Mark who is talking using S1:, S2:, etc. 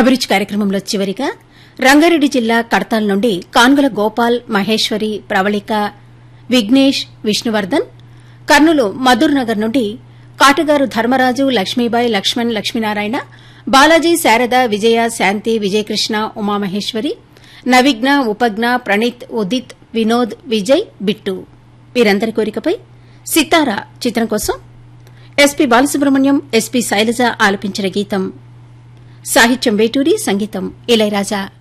S1: అభిరుచి కార్యక్రమంలో చివరిగా రంగారెడ్డి జిల్లా కడతాల్ నుండి కాన్గుల గోపాల్ మహేశ్వరి ప్రవళిక విఘ్నేష్ విష్ణువర్ధన్ కర్నూలు మధుర్ నగర్ నుండి కాటగారు ధర్మరాజు లక్ష్మీబాయి లక్ష్మణ్ లక్ష్మీనారాయణ బాలాజీ శారద విజయ శాంతి విజయకృష్ణ ఉమామహేశ్వరి నవిఘ్న ఉపజ్ఞ ప్రణీత్ ఉదిత్ వినోద్ విజయ్ బిట్టు వీరందరి కోరికపై సితారా చిత్రం కోసం ఎస్పీ బాలసుబ్రహ్మణ్యం ఎస్పీ శైలజ ఆలపించిన గీతం సాహిత్యం వేటూరి సంగీతం ఇళయరాజా